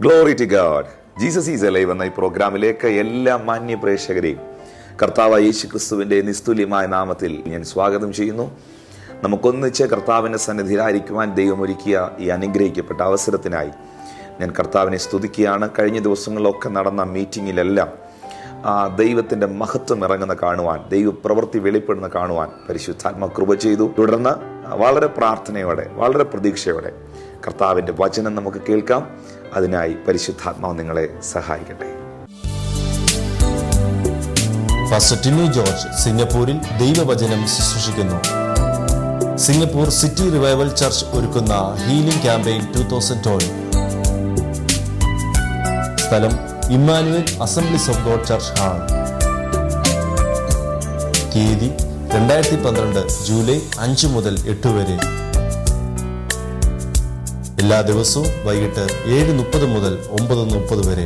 glory to God Jesus is alive എന്ന ഈ പ്രോഗ്രാമിലേക്ക് എല്ലാ മാന്യ പ്രേക്ഷകരെയും കർത്താവ് യേശു ക്രിസ്തുവിന്റെ നിസ്തുല്യമായ നാമത്തിൽ ഞാൻ സ്വാഗതം ചെയ്യുന്നു നമുക്കൊന്നിച്ച് കർത്താവിന്റെ സന്നിധിയിലായിരിക്കുവാൻ ദൈവം ഒരുക്കിയ ഈ അനുഗ്രഹിക്കപ്പെട്ട അവസരത്തിനായി ഞാൻ കർത്താവിനെ സ്തുതിക്കുകയാണ് കഴിഞ്ഞ ദിവസങ്ങളിലൊക്കെ നടന്ന മീറ്റിങ്ങിലെല്ലാം ആ ദൈവത്തിന്റെ മഹത്വം ഇറങ്ങുന്ന കാണുവാൻ ദൈവ പ്രവൃത്തി വെളിപ്പെടുന്ന കാണുവാൻ പരിശുദ്ധാത്മ കൃപ ചെയ്തു തുടർന്ന് വളരെ പ്രാർത്ഥനയോടെ വളരെ പ്രതീക്ഷയോടെ കർത്താവിന്റെ വചനം നമുക്ക് കേൾക്കാം അതിനായി പരിശുദ്ധാത്മാവ് നിങ്ങളെ സഹായിക്കട്ടെ പാസ്റ്റർ ടിനു ജോർജ് സിംഗപ്പൂരിൽ ദൈവവചനം ശുശ്രൂഷിക്കുന്നു സിംഗപ്പൂർ സിറ്റി റിവൈവൽ ചർച്ച് ഒരുക്കുന്ന healing campaign two thousand twelve സ്ഥലം Immanuel assemblies of God church hall തീയതി രണ്ടായിരത്തി പന്ത്രണ്ട് ജൂലൈ അഞ്ച് മുതൽ എട്ട് വരെ എല്ലാ ദിവസവും വൈകിട്ട് ഏഴ് മുപ്പത് മുതൽ ഒമ്പത് മുപ്പത് വരെ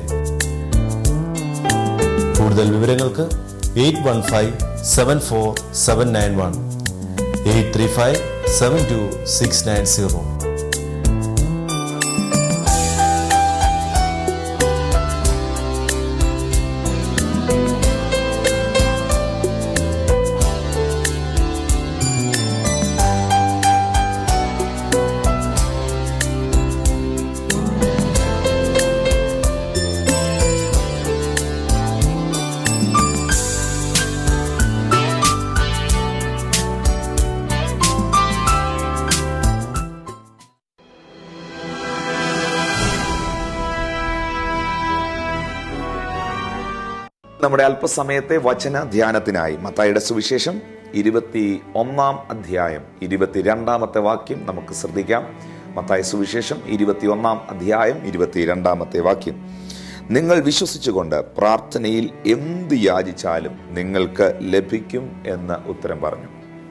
കൂടുതൽ വിവരങ്ങൾക്ക് eight one five seven four seven nine one eight three five seven two six nine zero നമ്മുടെ അല്പസമയത്തെ വചന ധ്യാനത്തിനായി മത്തായിയുടെ സുവിശേഷം ഇരുപത്തി ഒന്നാം അധ്യായം ഇരുപത്തിരണ്ടാമത്തെ വാക്യം നമുക്ക് ശ്രദ്ധിക്കാം മത്തായ സുവിശേഷം ഇരുപത്തി ഒന്നാം അധ്യായം ഇരുപത്തിരണ്ടാമത്തെ വാക്യം നിങ്ങൾ വിശ്വസിച്ചുകൊണ്ട് പ്രാർത്ഥനയിൽ എന്ത് യാചിച്ചാലും നിങ്ങൾക്ക് ലഭിക്കും എന്ന് ഉത്തരം പറഞ്ഞു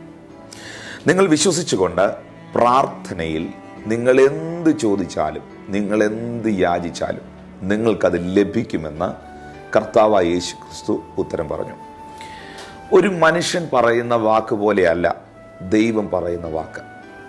നിങ്ങൾ വിശ്വസിച്ചുകൊണ്ട് പ്രാർത്ഥനയിൽ നിങ്ങൾ എന്ത് ചോദിച്ചാലും നിങ്ങൾ എന്ത് യാചിച്ചാലും നിങ്ങൾക്കത് ലഭിക്കുമെന്ന് കർത്താവായ യേശു ക്രിസ്തു ഉത്തരം പറഞ്ഞു ഒരു മനുഷ്യൻ പറയുന്ന വാക്ക് പോലെയല്ല ദൈവം പറയുന്ന വാക്ക്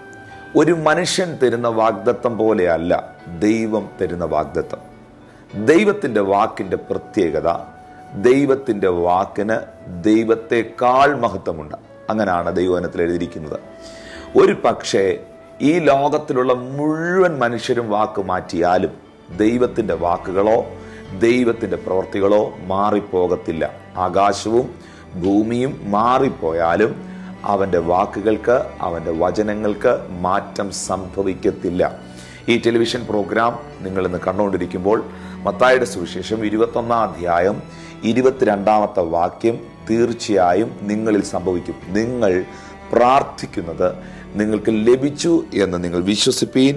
ഒരു മനുഷ്യൻ തരുന്ന വാഗ്ദത്തം പോലെയല്ല ദൈവം തരുന്ന വാഗ്ദത്തം ദൈവത്തിൻ്റെ വാക്കിൻ്റെ പ്രത്യേകത ദൈവത്തിൻ്റെ വാക്കിന് ദൈവത്തെക്കാൾ മഹത്വമുണ്ട് അങ്ങനെയാണ് ദൈവവനത്തിൽ എഴുതിയിരിക്കുന്നത് ഒരു പക്ഷേ ഈ ലോകത്തിലുള്ള മുഴുവൻ മനുഷ്യരും വാക്ക് മാറ്റിയാലും ദൈവത്തിൻ്റെ വാക്കുകളോ ദൈവത്തിൻ്റെ പ്രവർത്തികളോ മാറിപ്പോകത്തില്ല ആകാശവും ഭൂമിയും മാറിപ്പോയാലും അവൻ്റെ വാക്കുകൾക്ക് അവൻ്റെ വചനങ്ങൾക്ക് മാറ്റം സംഭവിക്കത്തില്ല ഈ ടെലിവിഷൻ പ്രോഗ്രാം നിങ്ങൾ ഇന്ന് കണ്ടുകൊണ്ടിരിക്കുമ്പോൾ മത്തായുടെ സുവിശേഷം ഇരുപത്തൊന്നാം അധ്യായം ഇരുപത്തിരണ്ടാമത്തെ വാക്യം തീർച്ചയായും നിങ്ങളിൽ സംഭവിക്കും നിങ്ങൾ പ്രാർത്ഥിക്കുന്നത് നിങ്ങൾക്ക് ലഭിച്ചു എന്ന് നിങ്ങൾ വിശ്വസിപ്പീൻ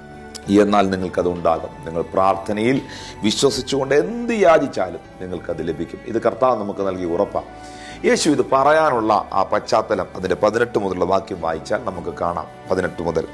എന്നാൽ നിങ്ങൾക്കത് ഉണ്ടാകും നിങ്ങൾ പ്രാർത്ഥനയിൽ വിശ്വസിച്ചുകൊണ്ട് എന്ത് യാചിച്ചാലും നിങ്ങൾക്കത് ലഭിക്കും ഇത് കർത്താവ് നമുക്ക് നൽകി ഉറപ്പാണ് യേശു ഇത് പറയാനുള്ള ആ പശ്ചാത്തലം അതിൻ്റെ പതിനെട്ട് മുതലുള്ള വാക്യം വായിച്ചാൽ നമുക്ക് കാണാം പതിനെട്ട് മുതൽ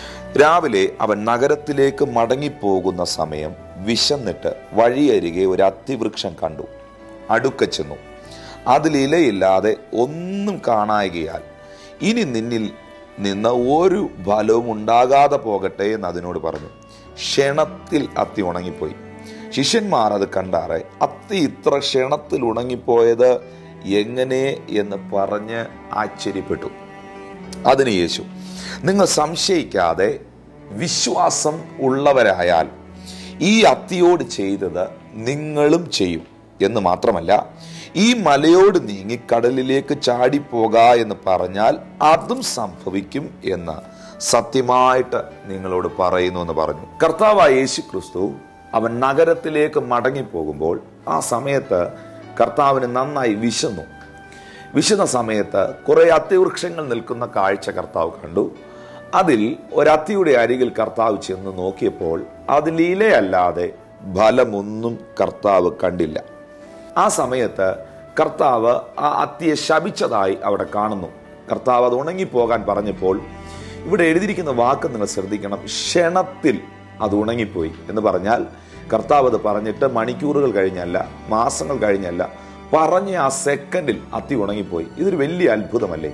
രാവിലെ അവൻ നഗരത്തിലേക്ക് മടങ്ങിപ്പോകുന്ന സമയം വിശന്നിട്ട് വഴിയരികെ ഒരു അത്തിവൃക്ഷം കണ്ടു അടുക്ക ചെന്നു അതിൽ ഇലയില്ലാതെ ഒന്നും കാണായികയാൽ ഇനി നിന്നിൽ നിന്ന് ഒരു ഫലവും ഉണ്ടാകാതെ പോകട്ടെ എന്ന് അതിനോട് പറഞ്ഞു ക്ഷണത്തിൽ അത്തി ഉണങ്ങിപ്പോയി ശിഷ്യന്മാർ അത് കണ്ടാറെ അത്തി ഇത്ര ക്ഷണത്തിൽ ഉണങ്ങിപ്പോയത് എങ്ങനെ എന്ന് പറഞ്ഞ് ആശ്ചര്യപ്പെട്ടു അതിന് യേശു നിങ്ങൾ സംശയിക്കാതെ വിശ്വാസം ഉള്ളവരായാൽ ഈ അത്തിയോട് ചെയ്തത് നിങ്ങളും ചെയ്യും എന്ന് മാത്രമല്ല ഈ മലയോട് നീങ്ങി കടലിലേക്ക് ചാടിപ്പോക എന്ന് പറഞ്ഞാൽ അതും സംഭവിക്കും എന്ന് സത്യമായിട്ട് നിങ്ങളോട് പറയുന്നു എന്ന് പറഞ്ഞു കർത്താവായ യേശു ക്രിസ്തു അവൻ നഗരത്തിലേക്ക് മടങ്ങിപ്പോകുമ്പോൾ ആ സമയത്ത് കർത്താവിന് നന്നായി വിശന്നു വിശുന്ന സമയത്ത് കുറെ അത്തിവൃക്ഷങ്ങൾ നിൽക്കുന്ന കാഴ്ച കർത്താവ് കണ്ടു അതിൽ ഒരത്തിയുടെ അരികിൽ കർത്താവ് ചെന്ന് നോക്കിയപ്പോൾ അതിൽ ഇലയല്ലാതെ ഫലമൊന്നും കർത്താവ് കണ്ടില്ല ആ സമയത്ത് കർത്താവ് ആ അത്തിയെ ശപിച്ചതായി അവിടെ കാണുന്നു കർത്താവ് അത് ഉണങ്ങിപ്പോകാൻ പറഞ്ഞപ്പോൾ ഇവിടെ എഴുതിയിരിക്കുന്ന വാക്ക് നിങ്ങൾ ശ്രദ്ധിക്കണം ക്ഷണത്തിൽ അത് ഉണങ്ങിപ്പോയി എന്ന് പറഞ്ഞാൽ കർത്താവ് അത് പറഞ്ഞിട്ട് മണിക്കൂറുകൾ കഴിഞ്ഞല്ല മാസങ്ങൾ കഴിഞ്ഞല്ല പറഞ്ഞ ആ സെക്കൻഡിൽ അത്തി ഉണങ്ങിപ്പോയി ഇതൊരു വലിയ അത്ഭുതമല്ലേ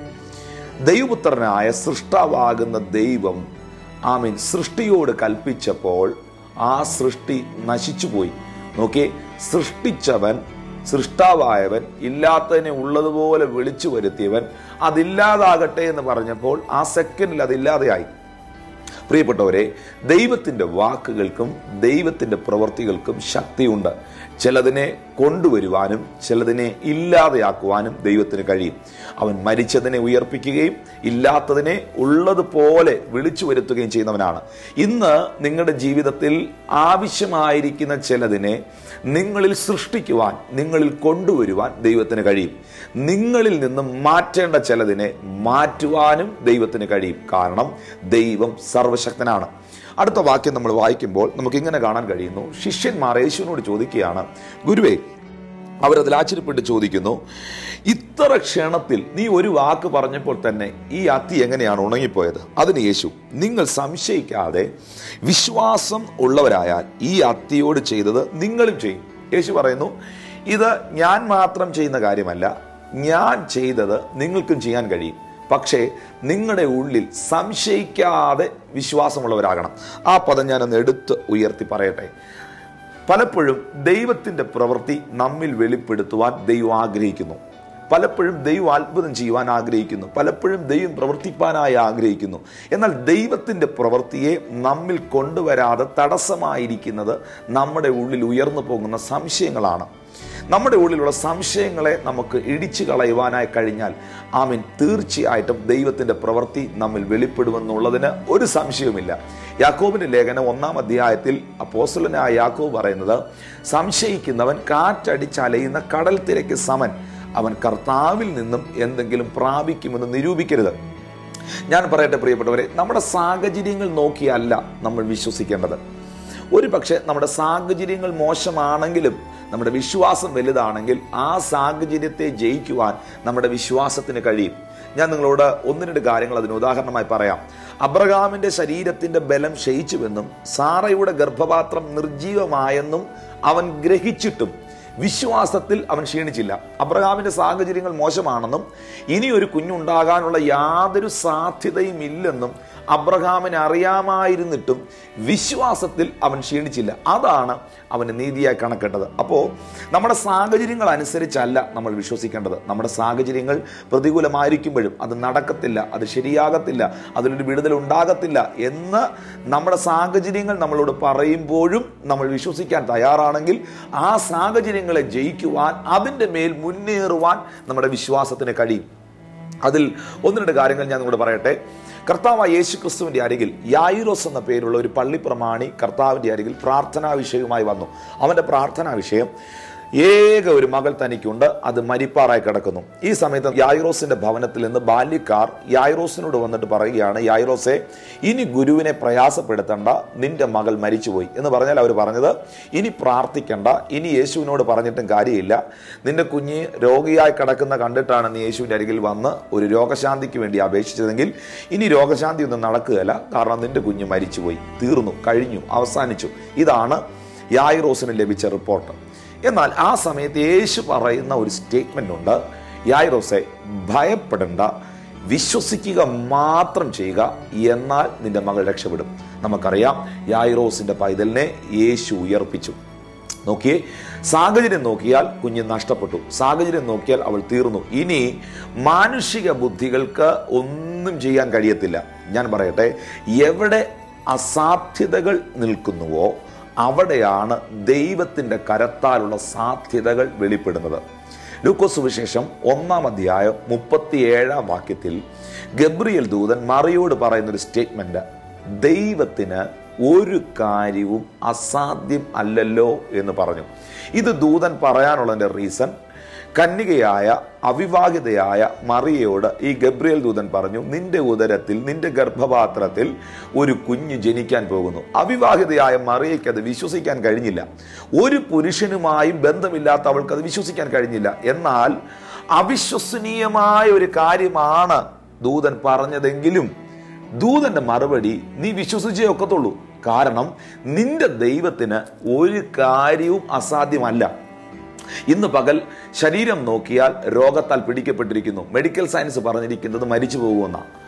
ദൈവപുത്രനായ സൃഷ്ടാവാകുന്ന ദൈവം ആമീൻ സൃഷ്ടിയോട് കൽപ്പിച്ചപ്പോൾ ആ സൃഷ്ടി നശിച്ചുപോയി നോക്കിയേ സൃഷ്ടിച്ചവൻ സൃഷ്ടാവായവൻ ഇല്ലാത്തതിനെ ഉള്ളതുപോലെ വിളിച്ചു വരുത്തിയവൻ അതില്ലാതാകട്ടെ എന്ന് പറഞ്ഞപ്പോൾ ആ സെക്കൻഡിൽ അതില്ലാതെയായി പ്രിയപ്പെട്ടവരെ ദൈവത്തിൻ്റെ വാക്കുകൾക്കും ദൈവത്തിൻ്റെ പ്രവൃത്തികൾക്കും ശക്തിയുണ്ട് ചിലതിനെ കൊണ്ടുവരുവാനും ചിലതിനെ ഇല്ലാതെയാക്കുവാനും ദൈവത്തിന് കഴിയും അവൻ മരിച്ചതിനെ ഉയർപ്പിക്കുകയും ഇല്ലാത്തതിനെ ഉള്ളതുപോലെ വിളിച്ചു വരുത്തുകയും ചെയ്യുന്നവനാണ് ഇന്ന് നിങ്ങളുടെ ജീവിതത്തിൽ ആവശ്യമായിരിക്കുന്ന ചിലതിനെ നിങ്ങളിൽ സൃഷ്ടിക്കുവാൻ നിങ്ങളിൽ കൊണ്ടുവരുവാൻ ദൈവത്തിന് കഴിയും നിങ്ങളിൽ നിന്നും മാറ്റേണ്ട ചിലതിനെ മാറ്റുവാനും ദൈവത്തിന് കഴിയും കാരണം ദൈവം സർവശക്തനാണ് അടുത്ത വാക്യം നമ്മൾ വായിക്കുമ്പോൾ നമുക്ക് ഇങ്ങനെ കാണാൻ കഴിയുന്നു ശിഷ്യന്മാർ യേശുവിനോട് ചോദിക്കുകയാണ് ഗുരുവേ അവരതിൽ ആശ്ചര്യപ്പെട്ട് ചോദിക്കുന്നു ഇത്ര ക്ഷണത്തിൽ നീ ഒരു വാക്ക് പറഞ്ഞപ്പോൾ തന്നെ ഈ അത്തി എങ്ങനെയാണ് ഉണങ്ങിപ്പോയത് അതിന് യേശു നിങ്ങൾ സംശയിക്കാതെ വിശ്വാസം ഉള്ളവരായാൽ ഈ അത്തിയോട് ചെയ്തത് നിങ്ങളും ചെയ്യും യേശു പറയുന്നു ഇത് ഞാൻ മാത്രം ചെയ്യുന്ന കാര്യമല്ല ഞാൻ ചെയ്തത് നിങ്ങൾക്കും ചെയ്യാൻ കഴിയും പക്ഷേ നിങ്ങളുടെ ഉള്ളിൽ സംശയിക്കാതെ വിശ്വാസമുള്ളവരാകണം ആ പദം ഞാനൊന്ന് എടുത്ത് ഉയർത്തി പറയട്ടെ പലപ്പോഴും ദൈവത്തിൻ്റെ പ്രവൃത്തി നമ്മിൽ വെളിപ്പെടുത്തുവാൻ ദൈവം ആഗ്രഹിക്കുന്നു പലപ്പോഴും ദൈവം അത്ഭുതം ചെയ്യുവാൻ ആഗ്രഹിക്കുന്നു പലപ്പോഴും ദൈവം പ്രവർത്തിപ്പാനായി ആഗ്രഹിക്കുന്നു എന്നാൽ ദൈവത്തിൻ്റെ പ്രവൃത്തിയെ നമ്മിൽ കൊണ്ടുവരാതെ തടസ്സമായിരിക്കുന്നത് നമ്മുടെ ഉള്ളിൽ ഉയർന്നു പോകുന്ന സംശയങ്ങളാണ് നമ്മുടെ ഉള്ളിലുള്ള സംശയങ്ങളെ നമുക്ക് ഇടിച്ചു കളയുവാനായി കഴിഞ്ഞാൽ ആമീൻ തീർച്ചയായിട്ടും ദൈവത്തിൻ്റെ പ്രവൃത്തി നമ്മിൽ വെളിപ്പെടുമെന്നുള്ളതിന് ഒരു സംശയവുമില്ല യാക്കോബിന്റെ ലേഖനം ഒന്നാം അധ്യായത്തിൽ അപ്പോസ്തലനായ യാക്കോബ് പറയുന്നത് സംശയിക്കുന്നവൻ കാറ്റടിച്ചലയുന്ന കടൽ തിരക്ക് സമൻ അവൻ കർത്താവിൽ നിന്നും എന്തെങ്കിലും പ്രാപിക്കുമെന്ന് നിരൂപിക്കരുത് ഞാൻ പറയട്ടെ പ്രിയപ്പെട്ടവരെ നമ്മുടെ സാഹചര്യങ്ങൾ നോക്കിയല്ല നമ്മൾ വിശ്വസിക്കേണ്ടത് ഒരു പക്ഷേ നമ്മുടെ സാഹചര്യങ്ങൾ മോശമാണെങ്കിലും നമ്മുടെ വിശ്വാസം വലുതാണെങ്കിൽ ആ സാഹചര്യത്തെ ജയിക്കുവാൻ നമ്മുടെ വിശ്വാസത്തിന് കഴിയും ഞാൻ നിങ്ങളോട് ഒന്ന് രണ്ട് കാര്യങ്ങൾ അതിന് ഉദാഹരണമായി പറയാം അബ്രഹാമിന്റെ ശരീരത്തിന്റെ ബലം ക്ഷയിച്ചുവെന്നും സാറയുടെ ഗർഭപാത്രം നിർജീവമായെന്നും അവൻ ഗ്രഹിച്ചിട്ടും വിശ്വാസത്തിൽ അവൻ ക്ഷീണിച്ചില്ല അബ്രഹാമിന്റെ സാഹചര്യങ്ങൾ മോശമാണെന്നും ഇനി ഒരു കുഞ്ഞുണ്ടാകാനുള്ള യാതൊരു സാധ്യതയും ഇല്ലെന്നും അബ്രഹാമിന് അറിയാമായിരുന്നിട്ടും വിശ്വാസത്തിൽ അവൻ ക്ഷീണിച്ചില്ല അതാണ് അവന് നീതിയായി കണക്കേണ്ടത് അപ്പോൾ നമ്മുടെ സാഹചര്യങ്ങൾ അനുസരിച്ചല്ല നമ്മൾ വിശ്വസിക്കേണ്ടത് നമ്മുടെ സാഹചര്യങ്ങൾ പ്രതികൂലമായിരിക്കുമ്പോഴും അത് നടക്കത്തില്ല അത് ശരിയാകത്തില്ല അതിലൊരു വിടുതൽ ഉണ്ടാകത്തില്ല എന്ന് നമ്മുടെ സാഹചര്യങ്ങൾ നമ്മളോട് പറയുമ്പോഴും നമ്മൾ വിശ്വസിക്കാൻ തയ്യാറാണെങ്കിൽ ആ സാഹചര്യങ്ങളെ ജയിക്കുവാൻ അതിൻ്റെ മേൽ മുന്നേറുവാൻ നമ്മുടെ വിശ്വാസത്തിന് കഴിയും അതിൽ ഒന്ന് രണ്ട് കാര്യങ്ങൾ ഞാൻ നിങ്ങളോട് പറയട്ടെ കർത്താവ് യേശു ക്രിസ്തുവിൻ്റെ അരികിൽ യായിറോസ് എന്ന പേരുള്ള ഒരു പള്ളി പ്രമാണി കർത്താവിൻ്റെ അരികിൽ പ്രാർത്ഥനാ വിഷയവുമായി വന്നു അവൻ്റെ പ്രാർത്ഥനാ വിഷയം ഏക ഒരു മകൾ തനിക്കുണ്ട് അത് മരിപ്പാറായി കിടക്കുന്നു ഈ സമയത്ത് യായിറോസിന്റെ ഭവനത്തിൽ നിന്ന് ബാല്യക്കാർ യായിറോസിനോട് വന്നിട്ട് പറയുകയാണ് യായിറോസെ ഇനി ഗുരുവിനെ പ്രയാസപ്പെടുത്തണ്ട നിന്റെ മകൾ മരിച്ചുപോയി എന്ന് പറഞ്ഞാൽ അവർ പറഞ്ഞത് ഇനി പ്രാർത്ഥിക്കണ്ട ഇനി യേശുവിനോട് പറഞ്ഞിട്ടും കാര്യമില്ല നിന്റെ കുഞ്ഞ് രോഗിയായി കിടക്കുന്ന കണ്ടിട്ടാണ് നീ യേശുവിൻ്റെ അരികിൽ വന്ന് ഒരു രോഗശാന്തിക്ക് വേണ്ടി അപേക്ഷിച്ചതെങ്കിൽ ഇനി രോഗശാന്തി ഒന്നും നടക്കുകയില്ല കാരണം നിന്റെ കുഞ്ഞ് മരിച്ചുപോയി തീർന്നു കഴിഞ്ഞു അവസാനിച്ചു ഇതാണ് യായിറോസിന് ലഭിച്ച റിപ്പോർട്ട് എന്നാൽ ആ സമയത്ത് യേശു പറയുന്ന ഒരു സ്റ്റേറ്റ്മെന്റ് ഉണ്ട് യായിറോസെ ഭയപ്പെടേണ്ട വിശ്വസിക്കുക മാത്രം ചെയ്യുക എന്നാൽ നിന്റെ മകൾ രക്ഷപ്പെടും നമുക്കറിയാം യായിറോസിന്റെ പൈതലിനെ യേശു ഉയർപ്പിച്ചു നോക്കിയേ സാഹചര്യം നോക്കിയാൽ കുഞ്ഞ് നഷ്ടപ്പെട്ടു സാഹചര്യം നോക്കിയാൽ അവൾ തീർന്നു ഇനി മാനുഷിക ബുദ്ധികൾക്ക് ഒന്നും ചെയ്യാൻ കഴിയത്തില്ല ഞാൻ പറയട്ടെ എവിടെ അസാധ്യതകൾ നിൽക്കുന്നുവോ അവിടെയാണ് ദൈവത്തിൻ്റെ കരത്താലുള്ള സാധ്യതകൾ വെളിപ്പെടുന്നത് ലൂക്കോസ് സുവിശേഷം ഒന്നാം അധ്യായം മുപ്പത്തിയേഴാം വാക്യത്തിൽ ഗബ്രിയൽ ദൂതൻ മറിയോട് പറയുന്ന ഒരു സ്റ്റേറ്റ്മെന്റ് ദൈവത്തിന് ഒരു കാര്യവും അസാധ്യം അല്ലല്ലോ എന്ന് പറഞ്ഞു ഇത് ദൂതൻ പറയാനുള്ളതിൻ്റെ റീസൺ കന്യകയായ അവിവാഹിതയായ മറിയയോട് ഈ ഗബ്രിയേൽ ദൂതൻ പറഞ്ഞു നിന്റെ ഉദരത്തിൽ നിന്റെ ഗർഭപാത്രത്തിൽ ഒരു കുഞ്ഞ് ജനിക്കാൻ പോകുന്നു അവിവാഹിതയായ മറിയയ്ക്ക് അത് വിശ്വസിക്കാൻ കഴിഞ്ഞില്ല ഒരു പുരുഷനുമായും ബന്ധമില്ലാത്ത അവൾക്ക് അത് വിശ്വസിക്കാൻ കഴിഞ്ഞില്ല എന്നാൽ അവിശ്വസനീയമായ ഒരു കാര്യമാണ് ദൂതൻ പറഞ്ഞതെങ്കിലും ദൂതന്റെ മറുപടി നീ വിശ്വസിച്ചേ ഒക്കത്തുള്ളൂ കാരണം നിന്റെ ദൈവത്തിന് ഒരു കാര്യവും അസാധ്യമല്ല ഇന്ന് പകൽ ശരീരം നോക്കിയാൽ രോഗത്താൽ പിടിക്കപ്പെട്ടിരിക്കുന്നു മെഡിക്കൽ സയൻസ് പറഞ്ഞിരിക്കുന്നത് മരിച്ചു പോകുമെന്നാണ്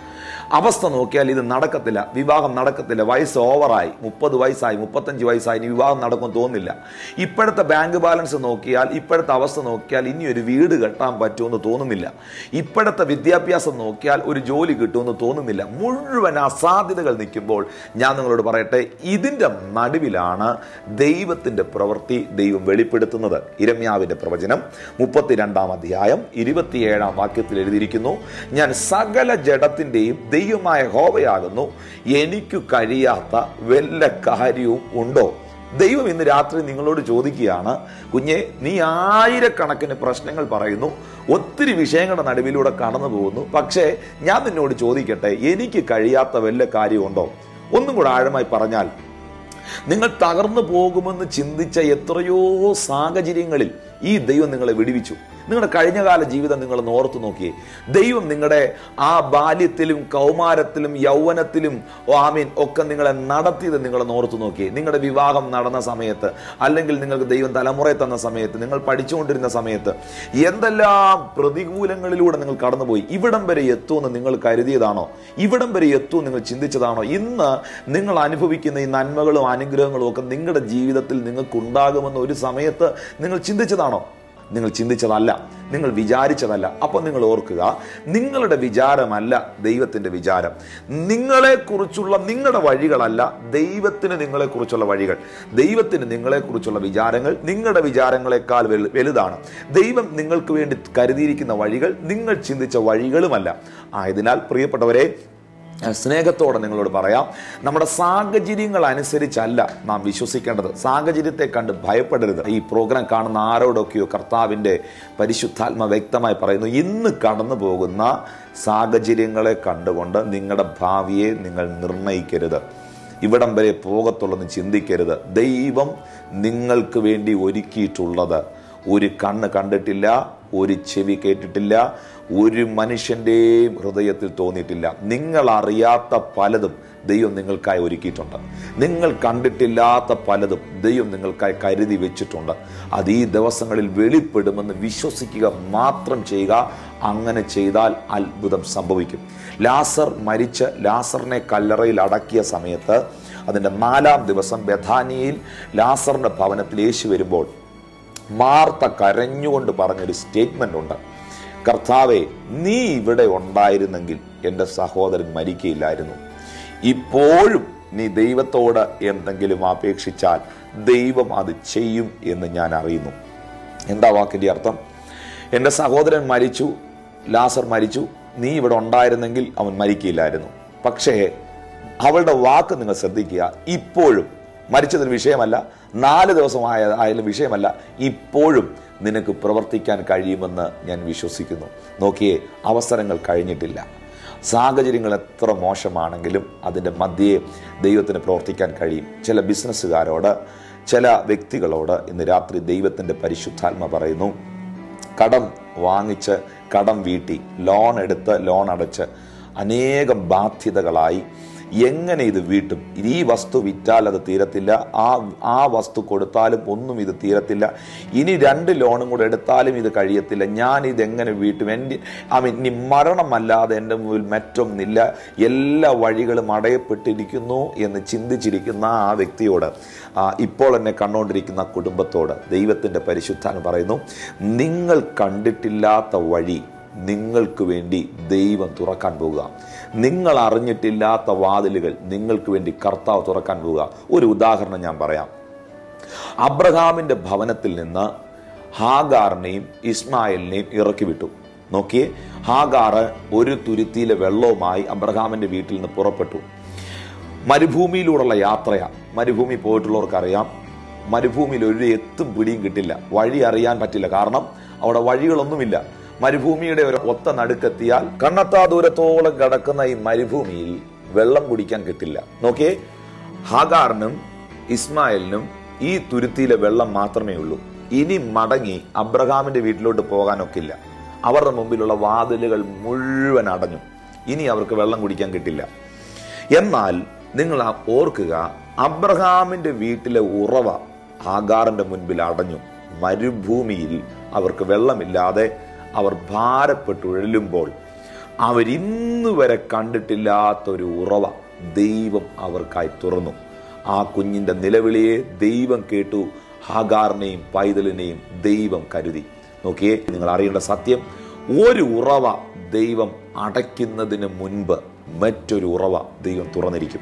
അവസ്ഥ നോക്കിയാൽ ഇത് നടക്കത്തില്ല വിവാഹം നടക്കത്തില്ല വയസ്സ് ഓവറായി മുപ്പത് വയസ്സായി മുപ്പത്തഞ്ച് വയസ്സായി ഇനി വിവാഹം നടക്കും തോന്നില്ല ഇപ്പോഴത്തെ ബാങ്ക് ബാലൻസ് നോക്കിയാൽ ഇപ്പോഴത്തെ അവസ്ഥ നോക്കിയാൽ ഇനി ഒരു വീട് കെട്ടാൻ പറ്റുമെന്ന് തോന്നുന്നില്ല ഇപ്പോഴത്തെ വിദ്യാഭ്യാസം നോക്കിയാൽ ഒരു ജോലി കിട്ടുമെന്ന് തോന്നുന്നില്ല മുഴുവൻ അസാധ്യതകൾ നിൽക്കുമ്പോൾ ഞാൻ നിങ്ങളോട് പറയട്ടെ ഇതിൻ്റെ നടുവിലാണ് ദൈവത്തിൻ്റെ പ്രവൃത്തി ദൈവം വെളിപ്പെടുത്തുന്നത് ഇരമ്യാവിൻ്റെ പ്രവചനം മുപ്പത്തിരണ്ടാം അധ്യായം ഇരുപത്തിയേഴാം വാക്യത്തിൽ എഴുതിയിരിക്കുന്നു ഞാൻ സകല ജഡത്തിൻ്റെയും ദൈവമായ ഹോവയാകുന്നു എനിക്ക് കഴിയാത്ത വല്ല കാര്യവും ഉണ്ടോ ദൈവം ഇന്ന് രാത്രി നിങ്ങളോട് ചോദിക്കുകയാണ് കുഞ്ഞെ നീ ആയിരക്കണക്കിന് പ്രശ്നങ്ങൾ പറയുന്നു ഒത്തിരി വിഷയങ്ങളുടെ നടുവിലൂടെ കടന്നു പോകുന്നു പക്ഷേ ഞാൻ നിന്നോട് ചോദിക്കട്ടെ എനിക്ക് കഴിയാത്ത വല്ല കാര്യമുണ്ടോ ഒന്നും കൂടെ ആഴമായി പറഞ്ഞാൽ നിങ്ങൾ തകർന്നു പോകുമെന്ന് ചിന്തിച്ച എത്രയോ സാഹചര്യങ്ങളിൽ ഈ ദൈവം നിങ്ങളെ വിടുവിച്ചു നിങ്ങളുടെ കഴിഞ്ഞകാല ജീവിതം നിങ്ങൾ ഓർത്തു നോക്കിയേ ദൈവം നിങ്ങളുടെ ആ ബാല്യത്തിലും കൗമാരത്തിലും യൗവനത്തിലും ആമീൻ ഒക്കെ നിങ്ങളെ നടത്തിയത് നിങ്ങൾ ഓർത്തു നോക്കിയേ നിങ്ങളുടെ വിവാഹം നടന്ന സമയത്ത് അല്ലെങ്കിൽ നിങ്ങൾക്ക് ദൈവം തലമുറയെ തന്ന സമയത്ത് നിങ്ങൾ പഠിച്ചുകൊണ്ടിരുന്ന സമയത്ത് എന്തെല്ലാം പ്രതികൂലങ്ങളിലൂടെ നിങ്ങൾ കടന്നുപോയി ഇവിടം വരെ എത്തുമെന്ന് നിങ്ങൾ കരുതിയതാണോ ഇവിടം വരെ എത്തുമെന്ന് നിങ്ങൾ ചിന്തിച്ചതാണോ ഇന്ന് നിങ്ങൾ അനുഭവിക്കുന്ന ഈ നന്മകളും അനുഗ്രഹങ്ങളും ഒക്കെ നിങ്ങളുടെ ജീവിതത്തിൽ നിങ്ങൾക്ക് ഉണ്ടാകുമെന്ന് ഒരു സമയത്ത് നിങ്ങൾ ചിന്തിച്ചതാണോ നിങ്ങൾ ചിന്തിച്ചതല്ല നിങ്ങൾ വിചാരിച്ചതല്ല അപ്പോൾ നിങ്ങൾ ഓർക്കുക നിങ്ങളുടെ വിചാരമല്ല ദൈവത്തിൻ്റെ വിചാരം നിങ്ങളെക്കുറിച്ചുള്ള നിങ്ങളുടെ വഴികളല്ല ദൈവത്തിന് നിങ്ങളെക്കുറിച്ചുള്ള വഴികൾ ദൈവത്തിന് നിങ്ങളെക്കുറിച്ചുള്ള വിചാരങ്ങൾ നിങ്ങളുടെ വിചാരങ്ങളെക്കാൾ വലു- വലുതാണ് ദൈവം നിങ്ങൾക്ക് വേണ്ടി കരുതിയിരിക്കുന്ന വഴികൾ നിങ്ങൾ ചിന്തിച്ച വഴികളുമല്ല ആയതിനാൽ പ്രിയപ്പെട്ടവരെ സ്നേഹത്തോടെ നിങ്ങളോട് പറയാം നമ്മുടെ സാഹചര്യങ്ങൾ അനുസരിച്ചല്ല നാം വിശ്വസിക്കേണ്ടത് സാഹചര്യത്തെ കണ്ട് ഭയപ്പെടരുത് ഈ പ്രോഗ്രാം കാണുന്ന ആരോടൊക്കെയോ കർത്താവിൻ്റെ പരിശുദ്ധാത്മ വ്യക്തമായി പറയുന്നു ഇന്ന് കടന്നു പോകുന്ന സാഹചര്യങ്ങളെ കണ്ടുകൊണ്ട് നിങ്ങളുടെ ഭാവിയെ നിങ്ങൾ നിർണയിക്കരുത് ഇവിടം വരെ പോകത്തുള്ളെന്ന് ചിന്തിക്കരുത് ദൈവം നിങ്ങൾക്ക് വേണ്ടി ഒരുക്കിയിട്ടുള്ളത് ഒരു കണ്ണ് കണ്ടിട്ടില്ല ഒരു ചെവി കേട്ടിട്ടില്ല ഒരു മനുഷ്യൻ്റെയും ഹൃദയത്തിൽ തോന്നിയിട്ടില്ല നിങ്ങൾ അറിയാത്ത പലതും ദൈവം നിങ്ങൾക്കായി ഒരുക്കിയിട്ടുണ്ട് നിങ്ങൾ കണ്ടിട്ടില്ലാത്ത പലതും ദൈവം നിങ്ങൾക്കായി കരുതി വെച്ചിട്ടുണ്ട് അത് ഈ ദിവസങ്ങളിൽ വെളിപ്പെടുമെന്ന് വിശ്വസിക്കുക മാത്രം ചെയ്യുക അങ്ങനെ ചെയ്താൽ അത്ഭുതം സംഭവിക്കും ലാസർ മരിച്ച് ലാസറിനെ കല്ലറയിൽ അടക്കിയ സമയത്ത് അതിൻ്റെ നാലാം ദിവസം ബഥാനിയിൽ ലാസറിൻ്റെ ഭവനത്തിൽ യേശു വരുമ്പോൾ മാർത്ത കരഞ്ഞുകൊണ്ട് പറഞ്ഞൊരു സ്റ്റേറ്റ്മെന്റ് ഉണ്ട് കർത്താവെ നീ ഇവിടെ ഉണ്ടായിരുന്നെങ്കിൽ എൻ്റെ സഹോദരൻ മരിക്കയില്ലായിരുന്നു ഇപ്പോഴും നീ ദൈവത്തോട് എന്തെങ്കിലും അപേക്ഷിച്ചാൽ ദൈവം അത് ചെയ്യും എന്ന് ഞാൻ അറിയുന്നു എന്താ വാക്കിൻ്റെ അർത്ഥം എൻ്റെ സഹോദരൻ മരിച്ചു ലാസർ മരിച്ചു നീ ഇവിടെ ഉണ്ടായിരുന്നെങ്കിൽ അവൻ മരിക്കില്ലായിരുന്നു പക്ഷേ അവളുടെ വാക്ക് നിങ്ങൾ ശ്രദ്ധിക്കുക ഇപ്പോഴും മരിച്ചതൊരു വിഷയമല്ല നാല് ദിവസമായ ആയാലും വിഷയമല്ല ഇപ്പോഴും നിനക്ക് പ്രവർത്തിക്കാൻ കഴിയുമെന്ന് ഞാൻ വിശ്വസിക്കുന്നു നോക്കിയേ അവസരങ്ങൾ കഴിഞ്ഞിട്ടില്ല സാഹചര്യങ്ങൾ എത്ര മോശമാണെങ്കിലും അതിൻ്റെ മധ്യേ ദൈവത്തിന് പ്രവർത്തിക്കാൻ കഴിയും ചില ബിസിനസ്സുകാരോട് ചില വ്യക്തികളോട് ഇന്ന് രാത്രി ദൈവത്തിൻ്റെ പരിശുദ്ധാത്മ പറയുന്നു കടം വാങ്ങിച്ച് കടം വീട്ടി ലോൺ എടുത്ത് ലോൺ അടച്ച് അനേകം ബാധ്യതകളായി എങ്ങനെ ഇത് വീട്ടും ഈ വസ്തു വിറ്റാൽ അത് തീരത്തില്ല ആ ആ വസ്തു കൊടുത്താലും ഒന്നും ഇത് തീരത്തില്ല ഇനി രണ്ട് ലോണും കൂടെ എടുത്താലും ഇത് കഴിയത്തില്ല ഞാൻ ഇത് എങ്ങനെ വീട്ടും എൻ്റെ ഐ മീൻ ഇനി മരണമല്ലാതെ എൻ്റെ മുമ്പിൽ മറ്റൊന്നില്ല എല്ലാ വഴികളും അടയപ്പെട്ടിരിക്കുന്നു എന്ന് ചിന്തിച്ചിരിക്കുന്ന ആ വ്യക്തിയോട് ആ, ഇപ്പോൾ എന്നെ കണ്ടുകൊണ്ടിരിക്കുന്ന കുടുംബത്തോട് ദൈവത്തിൻ്റെ പരിശുദ്ധാൻ പറയുന്നു നിങ്ങൾ കണ്ടിട്ടില്ലാത്ത വഴി നിങ്ങൾക്ക് വേണ്ടി ദൈവം തുറക്കാൻ പോകുക നിങ്ങൾ അറിഞ്ഞിട്ടില്ലാത്ത വാതിലുകൾ നിങ്ങൾക്ക് വേണ്ടി കർത്താവ് തുറക്കാൻ പോവുക ഒരു ഉദാഹരണം ഞാൻ പറയാം അബ്രഹാമിന്റെ ഭവനത്തിൽ നിന്ന് ഹാഗാറിനെയും ഇസ്മായിലിനെയും ഇറക്കി വിട്ടു നോക്കിയേ ഹാഗാറ് ഒരു തുരുത്തിയിലെ വെള്ളവുമായി അബ്രഹാമിന്റെ വീട്ടിൽ നിന്ന് പുറപ്പെട്ടു മരുഭൂമിയിലൂടെയുള്ള യാത്രയാ മരുഭൂമി പോയിട്ടുള്ളവർക്കറിയാം മരുഭൂമിയിൽ ഒരു എത്തും പിടിയും കിട്ടില്ല വഴി അറിയാൻ പറ്റില്ല കാരണം അവിടെ വഴികളൊന്നുമില്ല മരുഭൂമിയുടെ ഒരു ഒത്ത നടുക്കെത്തിയാൽ കണ്ണത്താ ദൂരത്തോളം കിടക്കുന്ന ഈ മരുഭൂമിയിൽ വെള്ളം കുടിക്കാൻ കിട്ടില്ല നോക്കിയേ ഹാഗാറിനും ഇസ്മായിലിനും ഈ തുരുത്തിയിലെ വെള്ളം മാത്രമേ ഉള്ളൂ ഇനി മടങ്ങി അബ്രഹാമിന്റെ വീട്ടിലോട്ട് പോകാനൊക്കില്ല അവരുടെ മുമ്പിലുള്ള വാതിലുകൾ മുഴുവൻ അടഞ്ഞു ഇനി അവർക്ക് വെള്ളം കുടിക്കാൻ കിട്ടില്ല എന്നാൽ നിങ്ങൾ ആ ഓർക്കുക അബ്രഹാമിന്റെ വീട്ടിലെ ഉറവ ആഗാറിന്റെ മുൻപിൽ അടഞ്ഞു മരുഭൂമിയിൽ അവർക്ക് വെള്ളമില്ലാതെ അവർ ഭാരപ്പെട്ടുഴലുമ്പോൾ അവരിന്ന് വരെ കണ്ടിട്ടില്ലാത്തൊരു ഉറവ ദൈവം അവർക്കായി തുറന്നു ആ കുഞ്ഞിന്റെ നിലവിളിയെ ദൈവം കേട്ടു ഹാഗാറിനെയും പൈതലിനെയും ദൈവം കരുതി നോക്കിയേ നിങ്ങൾ അറിയേണ്ട സത്യം ഒരു ഉറവ ദൈവം അടയ്ക്കുന്നതിന് മുൻപ് മറ്റൊരു ഉറവ ദൈവം തുറന്നിരിക്കും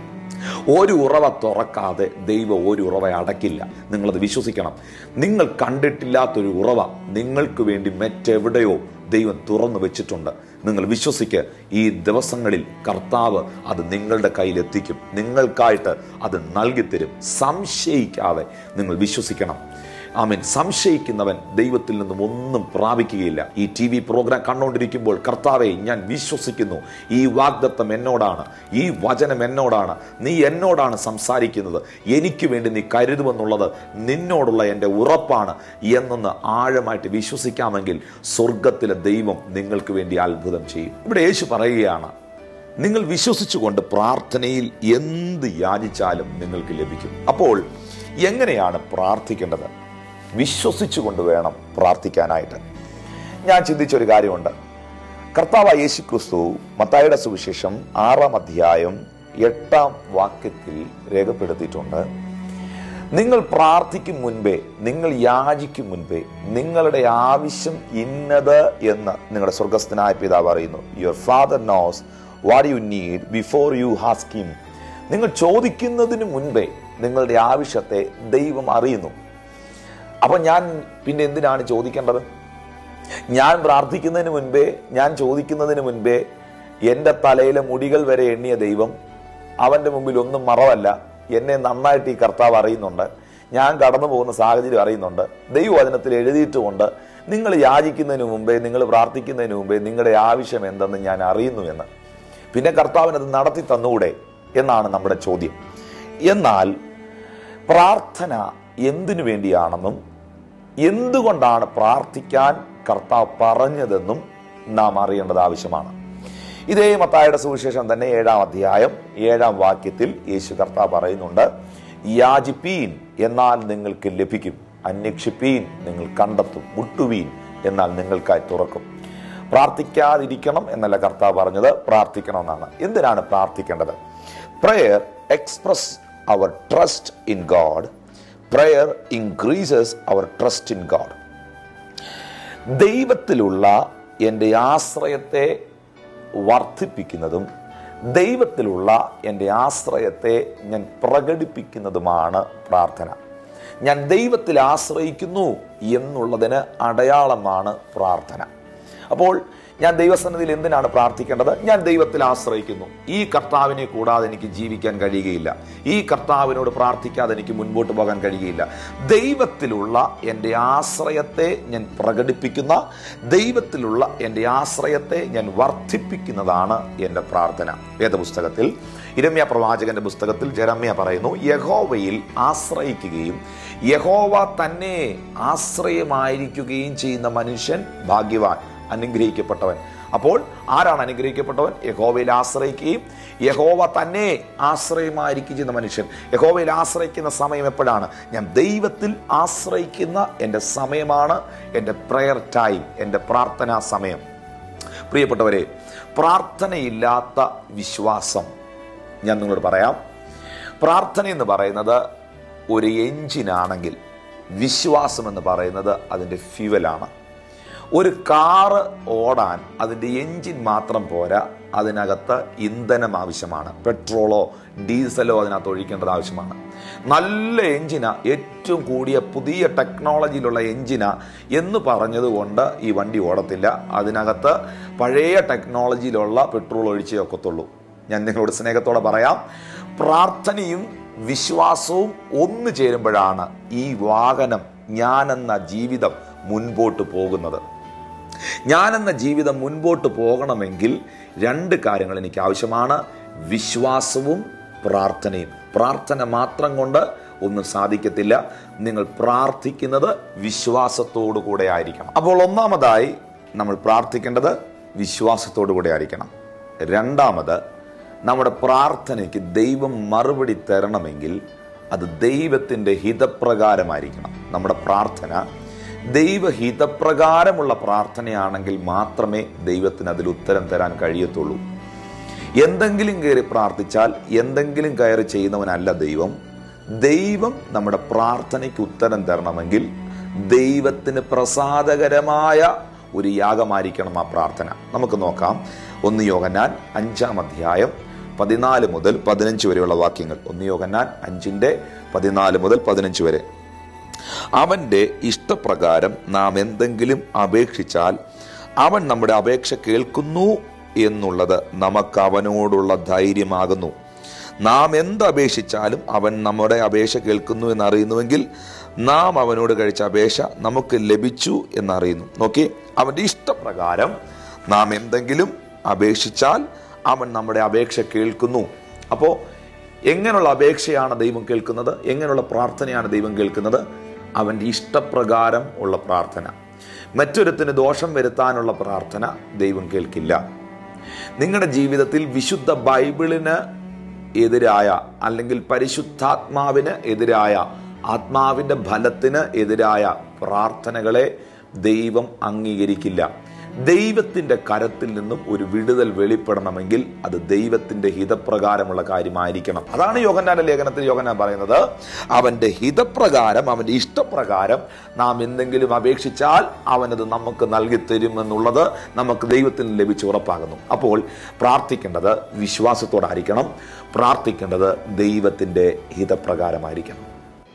ഒരു ഉറവ തുറക്കാതെ ദൈവം ഒരു ഉറവ അടക്കില്ല നിങ്ങളത് വിശ്വസിക്കണം നിങ്ങൾ കണ്ടിട്ടില്ലാത്തൊരു ഉറവ നിങ്ങൾക്ക് വേണ്ടി മറ്റെവിടെയോ ദൈവം തുറന്നു വെച്ചിട്ടുണ്ട് നിങ്ങൾ വിശ്വസിക്ക് ഈ ദിവസങ്ങളിൽ കർത്താവ് അത് നിങ്ങളുടെ കയ്യിലെത്തിക്കും നിങ്ങൾക്കായിട്ട് അത് നൽകിത്തരും സംശയിക്കാതെ നിങ്ങൾ വിശ്വസിക്കണം ആമീൻ സംശയിക്കുന്നവൻ ദൈവത്തിൽ നിന്നും ഒന്നും പ്രാപിക്കുകയില്ല ഈ ടി വി പ്രോഗ്രാം കണ്ടുകൊണ്ടിരിക്കുമ്പോൾ കർത്താവെ ഞാൻ വിശ്വസിക്കുന്നു ഈ വാഗ്ദത്തം എന്നോടാണ് ഈ വചനം എന്നോടാണ് നീ എന്നോടാണ് സംസാരിക്കുന്നത് എനിക്ക് വേണ്ടി നീ കരുതുമെന്നുള്ളത് നിന്നോടുള്ള എൻ്റെ ഉറപ്പാണ് എന്നൊന്ന് ആഴമായിട്ട് വിശ്വസിക്കാമെങ്കിൽ സ്വർഗത്തിലെ ദൈവം നിങ്ങൾക്ക് വേണ്ടി അത്ഭുതം ചെയ്യും ഇവിടെ യേശു പറയുകയാണ് നിങ്ങൾ വിശ്വസിച്ചുകൊണ്ട് പ്രാർത്ഥനയിൽ എന്ത് യാചിച്ചാലും നിങ്ങൾക്ക് ലഭിക്കും അപ്പോൾ എങ്ങനെയാണ് പ്രാർത്ഥിക്കേണ്ടത് വിശ്വസിച്ചുകൊണ്ട് വേണം പ്രാർത്ഥിക്കാനായിട്ട് ഞാൻ ചിന്തിച്ചൊരു കാര്യമുണ്ട് കർത്താവ് യേശു ക്രിസ്തു മത്തായുടെ സുവിശേഷം ആറാം അധ്യായം എട്ടാം വാക്യത്തിൽ രേഖപ്പെടുത്തിയിട്ടുണ്ട് നിങ്ങൾ പ്രാർത്ഥിക്കും മുൻപേ നിങ്ങൾ യാചിക്കും മുൻപേ നിങ്ങളുടെ ആവശ്യം ഇന്നത് എന്ന് നിങ്ങളുടെ സ്വർഗസ്ഥനായ പിതാവ് അറിയുന്നു your father knows what you need before you ask him നിങ്ങൾ ചോദിക്കുന്നതിന് മുൻപേ നിങ്ങളുടെ ആവശ്യത്തെ ദൈവം അറിയുന്നു അപ്പൊ ഞാൻ പിന്നെ എന്തിനാണ് ചോദിക്കേണ്ടത് ഞാൻ പ്രാർത്ഥിക്കുന്നതിന് മുൻപേ ഞാൻ ചോദിക്കുന്നതിന് മുൻപേ എൻ്റെ തലയിലെ മുടികൾ വരെ എണ്ണിയ ദൈവം അവൻ്റെ മുമ്പിൽ ഒന്നും മറവല്ല എന്നെ നന്നായിട്ട് ഈ കർത്താവ് അറിയുന്നുണ്ട് ഞാൻ കടന്നു പോകുന്ന സാഹചര്യം അറിയുന്നുണ്ട് ദൈവവചനത്തിൽ എഴുതിയിട്ടുമുണ്ട് നിങ്ങൾ യാചിക്കുന്നതിന് മുമ്പേ നിങ്ങൾ പ്രാർത്ഥിക്കുന്നതിന് മുമ്പേ നിങ്ങളുടെ ആവശ്യം എന്തെന്ന് ഞാൻ അറിയുന്നു എന്ന് പിന്നെ കർത്താവിനത് നടത്തി തന്നുകൂടെ എന്നാണ് നമ്മുടെ ചോദ്യം എന്നാൽ പ്രാർത്ഥന എന്തിനു വേണ്ടിയാണെന്നും എന്തുകൊണ്ടാണ് പ്രാർത്ഥിക്കാൻ കർത്താവ് പറഞ്ഞതെന്നും നാം അറിയേണ്ടത് ആവശ്യമാണ് ഇതേ മത്തായുടെ സുവിശേഷം തന്നെ ഏഴാം അധ്യായം ഏഴാം വാക്യത്തിൽ യേശു കർത്താവ് പറയുന്നുണ്ട് യാചിപ്പീൻ എന്നാൽ നിങ്ങൾക്ക് ലഭിക്കും അന്വേഷിപ്പീൻ നിങ്ങൾ കണ്ടെത്തും മുട്ടുവീൻ എന്നാൽ നിങ്ങൾക്കായി തുറക്കും പ്രാർത്ഥിക്കാതിരിക്കണം എന്നല്ല കർത്താവ് പറഞ്ഞത് പ്രാർത്ഥിക്കണം എന്നാണ് എന്തിനാണ് പ്രാർത്ഥിക്കേണ്ടത് prayer express our trust in God prayer increases our trust in God ദൈവത്തിലുള്ള എൻ്റെ ആശ്രയത്തെ വർദ്ധിപ്പിക്കുന്നതും ദൈവത്തിലുള്ള എൻ്റെ ആശ്രയത്തെ ഞാൻ പ്രകടിപ്പിക്കുന്നതുമാണ് പ്രാർത്ഥന ഞാൻ ദൈവത്തിൽ ആശ്രയിക്കുന്നു എന്നുള്ളതിന് അടയാളമാണ് പ്രാർത്ഥന അപ്പോൾ ഞാൻ ദൈവസന്നിധിയിൽ എന്തിനാണ് പ്രാർത്ഥിക്കേണ്ടത് ഞാൻ ദൈവത്തിൽ ആശ്രയിക്കുന്നു ഈ കർത്താവിനെ കൂടാതെ എനിക്ക് ജീവിക്കാൻ കഴിയുകയില്ല ഈ കർത്താവിനോട് പ്രാർത്ഥിക്കാതെ എനിക്ക് മുൻപോട്ട് പോകാൻ കഴിയുകയില്ല ദൈവത്തിലുള്ള എൻ്റെ ആശ്രയത്തെ ഞാൻ പ്രകടിപ്പിക്കുന്ന ദൈവത്തിലുള്ള എൻ്റെ ആശ്രയത്തെ ഞാൻ വർദ്ധിപ്പിക്കുന്നതാണ് എൻ്റെ പ്രാർത്ഥന വേദപുസ്തകത്തിൽ ഇരമ്യ പ്രവാചകന്റെ പുസ്തകത്തിൽ ജരമ്യ പറയുന്നു യഹോവയിൽ ആശ്രയിക്കുകയും യഹോവ തന്നെ ആശ്രയമായിരിക്കുകയും ചെയ്യുന്ന മനുഷ്യൻ ഭാഗ്യവാൻ അനുഗ്രഹിക്കപ്പെട്ടവൻ അപ്പോൾ ആരാണ് അനുഗ്രഹിക്കപ്പെട്ടവൻ യഹോവയിൽ ആശ്രയിക്കുകയും യഹോവ തന്നെ ആശ്രയമായിരിക്കും ചെയ്യുന്ന മനുഷ്യൻ യഹോവയിൽ ആശ്രയിക്കുന്ന സമയം എപ്പോഴാണ് ഞാൻ ദൈവത്തിൽ ആശ്രയിക്കുന്ന എൻ്റെ സമയമാണ് എൻ്റെ പ്രെയർ ടൈം എൻ്റെ പ്രാർത്ഥനാ സമയം പ്രിയപ്പെട്ടവരെ പ്രാർത്ഥനയില്ലാത്ത വിശ്വാസം ഞാൻ നിങ്ങളോട് പറയാം പ്രാർത്ഥന എന്ന് പറയുന്നത് ഒരു എഞ്ചിനാണെങ്കിൽ വിശ്വാസം എന്ന് പറയുന്നത് അതിൻ്റെ ഫ്യുവലാണ് ഒരു കാറ് ഓടാൻ അതിൻ്റെ എഞ്ചിൻ മാത്രം പോരാ അതിനകത്ത് ഇന്ധനം ആവശ്യമാണ് പെട്രോളോ ഡീസലോ അതിനകത്ത് ഒഴിക്കേണ്ടത് ആവശ്യമാണ് നല്ല എഞ്ചിന ഏറ്റവും കൂടിയ പുതിയ ടെക്നോളജിയിലുള്ള എഞ്ചിന എന്ന് പറഞ്ഞതുകൊണ്ട് ഈ വണ്ടി ഓടത്തില്ല അതിനകത്ത് പഴയ ടെക്നോളജിയിലുള്ള പെട്രോൾ ഒഴിച്ചേ ഒക്കത്തുള്ളൂ ഞാൻ നിങ്ങളോട് സ്നേഹത്തോടെ പറയാം പ്രാർത്ഥനയും വിശ്വാസവും ഒന്നു ചേരുമ്പോഴാണ് ഈ വാഹനം ഞാനെന്ന ജീവിതം മുൻപോട്ട് പോകുന്നത് ഞാനെന്ന ജീവിതം മുൻപോട്ട് പോകണമെങ്കിൽ രണ്ട് കാര്യങ്ങൾ എനിക്ക് ആവശ്യമാണ് വിശ്വാസവും പ്രാർത്ഥനയും പ്രാർത്ഥന മാത്രം കൊണ്ട് ഒന്നും സാധിക്കത്തില്ല നിങ്ങൾ പ്രാർത്ഥിക്കുന്നത് വിശ്വാസത്തോടു കൂടെ ആയിരിക്കണം അപ്പോൾ ഒന്നാമതായി നമ്മൾ പ്രാർത്ഥിക്കേണ്ടത് വിശ്വാസത്തോടു കൂടെ ആയിരിക്കണം രണ്ടാമത് നമ്മുടെ പ്രാർത്ഥനയ്ക്ക് ദൈവം മറുപടി തരണമെങ്കിൽ അത് ദൈവത്തിൻ്റെ ഹിതപ്രകാരമായിരിക്കണം നമ്മുടെ പ്രാർത്ഥന ദൈവഹിതപ്രകാരമുള്ള പ്രാർത്ഥനയാണെങ്കിൽ മാത്രമേ ദൈവത്തിന് അതിൽ ഉത്തരം തരാൻ കഴിയത്തുള്ളൂ എന്തെങ്കിലും കയറി പ്രാർത്ഥിച്ചാൽ എന്തെങ്കിലും കയറി ചെയ്യുന്നവനല്ല ദൈവം ദൈവം നമ്മുടെ പ്രാർത്ഥനയ്ക്ക് ഉത്തരം തരണമെങ്കിൽ ദൈവത്തിന് പ്രസാദകരമായ ഒരു യാഗമായിരിക്കണം ആ പ്രാർത്ഥന നമുക്ക് നോക്കാം ഒന്ന് യോഗനാൻ അഞ്ചാം അധ്യായം പതിനാല് മുതൽ പതിനഞ്ച് വരെയുള്ള വാക്യങ്ങൾ ഒന്ന് യോഗനാൻ അഞ്ചിന്റെ പതിനാല് മുതൽ പതിനഞ്ച് വരെ അവന്റെ ഇഷ്ടപ്രകാരം നാം എന്തെങ്കിലും അപേക്ഷിച്ചാൽ അവൻ നമ്മുടെ അപേക്ഷ കേൾക്കുന്നു എന്നുള്ളത് നമുക്ക് അവനോടുള്ള ധൈര്യമാകുന്നു നാം എന്ത് അപേക്ഷിച്ചാലും അവൻ നമ്മുടെ അപേക്ഷ കേൾക്കുന്നു എന്നറിയുന്നുവെങ്കിൽ നാം അവനോട് കഴിച്ച അപേക്ഷ നമുക്ക് ലഭിച്ചു എന്നറിയുന്നു നോക്കി അവന്റെ ഇഷ്ടപ്രകാരം നാം എന്തെങ്കിലും അപേക്ഷിച്ചാൽ അവൻ നമ്മുടെ അപേക്ഷ കേൾക്കുന്നു അപ്പോൾ എങ്ങനെയുള്ള അപേക്ഷയാണ് ദൈവം കേൾക്കുന്നത് എങ്ങനെയുള്ള പ്രാർത്ഥനയാണ് ദൈവം കേൾക്കുന്നത് അവൻ്റെ ഇഷ്ടപ്രകാരം ഉള്ള പ്രാർത്ഥന മറ്റൊരുത്തിന് ദോഷം വരുത്താനുള്ള പ്രാർത്ഥന ദൈവം കേൾക്കില്ല നിങ്ങളുടെ ജീവിതത്തിൽ വിശുദ്ധ ബൈബിളിന് എതിരായ അല്ലെങ്കിൽ പരിശുദ്ധാത്മാവിന് എതിരായ ആത്മാവിൻ്റെ ഫലത്തിന് എതിരായ പ്രാർത്ഥനകളെ ദൈവം അംഗീകരിക്കില്ല ദൈവത്തിൻ്റെ കരത്തിൽ നിന്നും ഒരു വിടുതൽ വെളിപ്പെടണമെങ്കിൽ അത് ദൈവത്തിൻ്റെ ഹിതപ്രകാരമുള്ള കാര്യമായിരിക്കണം അതാണ് യോഗനാന്റെ ലേഖനത്തിൽ യോഗനാൻ പറയുന്നത് അവൻ്റെ ഹിതപ്രകാരം അവൻ്റെ ഇഷ്ടപ്രകാരം നാം എന്തെങ്കിലും അപേക്ഷിച്ചാൽ അവനത് നമുക്ക് നൽകി തരുമെന്നുള്ളത് നമുക്ക് ദൈവത്തിൽ നിന്ന് ലഭിച്ച് ഉറപ്പാകുന്നു അപ്പോൾ പ്രാർത്ഥിക്കേണ്ടത് വിശ്വാസത്തോടായിരിക്കണം പ്രാർത്ഥിക്കേണ്ടത് ദൈവത്തിൻ്റെ ഹിതപ്രകാരമായിരിക്കണം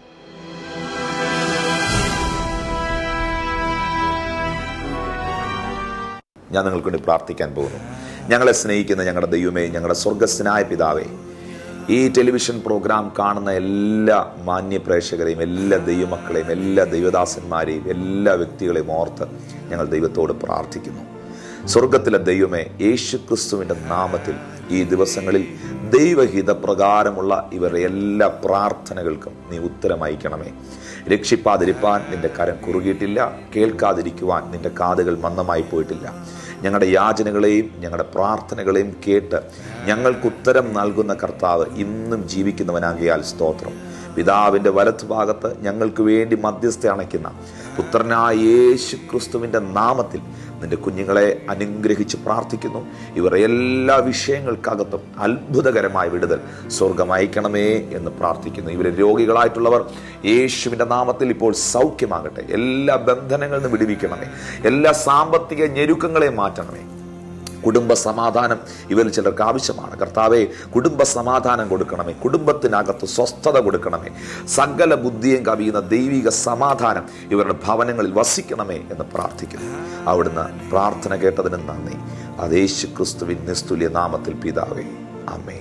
ഞാൻ നിങ്ങൾക്ക് വേണ്ടി പ്രാർത്ഥിക്കാൻ പോകുന്നു ഞങ്ങളെ സ്നേഹിക്കുന്ന ഞങ്ങളുടെ ദൈവമേ ഞങ്ങളുടെ സ്വർഗസ്ഥനായ പിതാവേ ഈ ടെലിവിഷൻ പ്രോഗ്രാം കാണുന്ന എല്ലാ മാന്യ പ്രേക്ഷകരെയും എല്ലാ ദൈവമക്കളെയും എല്ലാ ദൈവദാസന്മാരെയും എല്ലാ വ്യക്തികളെയും ഓർത്ത് ഞങ്ങൾ ദൈവത്തോട് പ്രാർത്ഥിക്കുന്നു സ്വർഗത്തിലെ ദൈവമേ യേശു ക്രിസ്തുവിൻ്റെ നാമത്തിൽ ഈ ദിവസങ്ങളിൽ ദൈവഹിതപ്രകാരമുള്ള ഇവരുടെ എല്ലാ പ്രാർത്ഥനകൾക്കും നീ ഉത്തരം അയക്കണമേ രക്ഷിപ്പാതിരിപ്പാൻ നിന്റെ കരം കുറുകിയിട്ടില്ല കേൾക്കാതിരിക്കുവാൻ നിന്റെ കാതുകൾ മന്ദമായി പോയിട്ടില്ല ഞങ്ങളുടെ യാചനകളെയും ഞങ്ങളുടെ പ്രാർത്ഥനകളെയും കേട്ട് ഞങ്ങൾക്ക് ഉത്തരം നൽകുന്ന കർത്താവ് ഇന്നും ജീവിക്കുന്നവനാകിയാൽ സ്തോത്രം പിതാവിൻ്റെ വലത്തുഭാഗത്ത് ഞങ്ങൾക്ക് വേണ്ടി മധ്യസ്ഥ അണയ്ക്കുന്ന പുത്രനായ യേശു ക്രിസ്തുവിൻ്റെ നാമത്തിൽ നിന്റെ കുഞ്ഞുങ്ങളെ അനുഗ്രഹിച്ച് പ്രാർത്ഥിക്കുന്നു ഇവർ എല്ലാ വിഷയങ്ങൾക്കകത്തും അത്ഭുതകരമായ വിടുതൽ സ്വർഗം അയക്കണമേ എന്ന് പ്രാർത്ഥിക്കുന്നു ഇവരെ രോഗികളായിട്ടുള്ളവർ യേശുവിൻ്റെ നാമത്തിൽ ഇപ്പോൾ സൗഖ്യമാകട്ടെ എല്ലാ ബന്ധനങ്ങളിൽ നിന്ന് വിടുവിക്കണമേ എല്ലാ സാമ്പത്തിക ഞെരുക്കങ്ങളെയും മാറ്റണമേ കുടുംബ സമാധാനം ഇവരിൽ ചിലർക്ക് ആവശ്യമാണ് കർത്താവെ കുടുംബ സമാധാനം കൊടുക്കണമേ കുടുംബത്തിനകത്ത് സ്വസ്ഥത കൊടുക്കണമേ സകല ബുദ്ധിയും കവിയുന്ന ദൈവിക സമാധാനം ഇവരുടെ ഭവനങ്ങളിൽ വസിക്കണമേ എന്ന് പ്രാർത്ഥിക്കുന്നു അവിടുന്ന് പ്രാർത്ഥന കേട്ടതിന് നന്ദി അതേശു ക്രിസ്തുവിൻ നിസ്തുല്യ നാമത്തിൽ പിതാവേ അമ്മേ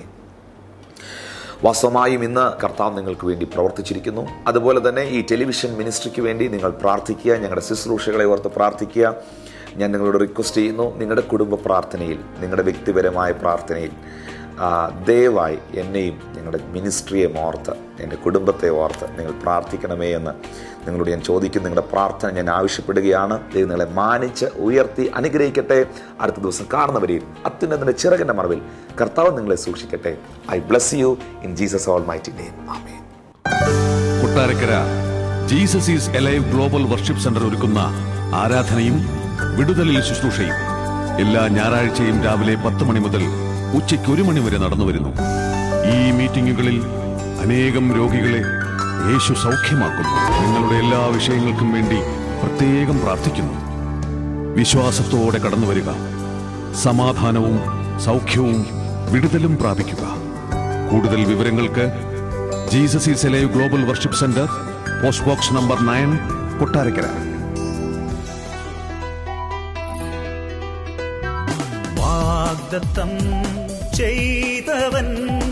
വാസ്തവമായും ഇന്ന് കർത്താവ് നിങ്ങൾക്ക് വേണ്ടി പ്രവർത്തിച്ചിരിക്കുന്നു അതുപോലെ തന്നെ ഈ ടെലിവിഷൻ മിനിസ്ട്രിക്ക് വേണ്ടി നിങ്ങൾ പ്രാർത്ഥിക്കുക ഞങ്ങളുടെ ശുശ്രൂഷകളെ ഓർത്ത് പ്രാർത്ഥിക്കുക ഞാൻ നിങ്ങളോട് റിക്വസ്റ്റ് ചെയ്യുന്നു നിങ്ങളുടെ കുടുംബ പ്രാർത്ഥനയിൽ നിങ്ങളുടെ വ്യക്തിപരമായ പ്രാർത്ഥനയിൽ ആ, ദയവായി എന്നെയും നിങ്ങളുടെ മിനിസ്ട്രിയെ ഓർത്ത് എൻ്റെ കുടുംബത്തെ ഓർത്ത് നിങ്ങൾ പ്രാർത്ഥിക്കണമേ എന്ന് നിങ്ങളോട് ഞാൻ ചോദിക്കും നിങ്ങളുടെ പ്രാർത്ഥന ഞാൻ ആവശ്യപ്പെടുകയാണ് ദൈവം നിങ്ങളെ മാനിച്ച് ഉയർത്തി അനുഗ്രഹിക്കട്ടെ അടുത്ത ദിവസം കാണുന്നവരെയും അത്യുന്നതിൻ്റെ ചിറകിൻ്റെ മറവിൽ കർത്താവ് നിങ്ങളെ സൂക്ഷിക്കട്ടെ I bless you in Jesus almighty name amen Kottarakkara Jesus is alive global worship centre ഒരുക്കുന്ന ആരാധനയും വിടുതലിൽ ശുശ്രൂഷയും എല്ലാ ഞായറാഴ്ചയും രാവിലെ പത്ത് മണി മുതൽ ഉച്ചയ്ക്ക് ഒരു മണി വരെ നടന്നു വരുന്നു ഈ മീറ്റിംഗുകളിൽ അനേകം രോഗികളെ യേശു സൗഖ്യമാക്കുന്നു നിങ്ങളുടെ എല്ലാ വിഷയങ്ങൾക്കും വേണ്ടി പ്രത്യേകം പ്രാർത്ഥിക്കുന്നു വിശ്വാസത്തോടെ കടന്നു വരിക സമാധാനവും സൗഖ്യവും വിടുതലും പ്രാപിക്കുക കൂടുതൽ വിവരങ്ങൾക്ക് Jesus is alive global worship centre post box number nine Kottarakkara വാഗ്ദത്തം ചെയ്തവൻ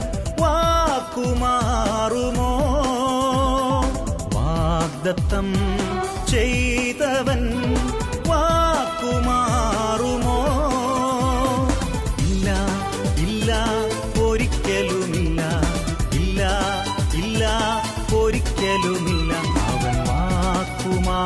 വാക്കുമാറുമോ വാഗ്ദത്തം ചെയ്തവൻ വാക്കുമാറുമോ ഇല്ല ഇല്ല ഒരിക്കലുമില്ല ഇല്ല ഇല്ല ഒരിക്കലുമില്ല അവൻ വാക്കുമാറുമോ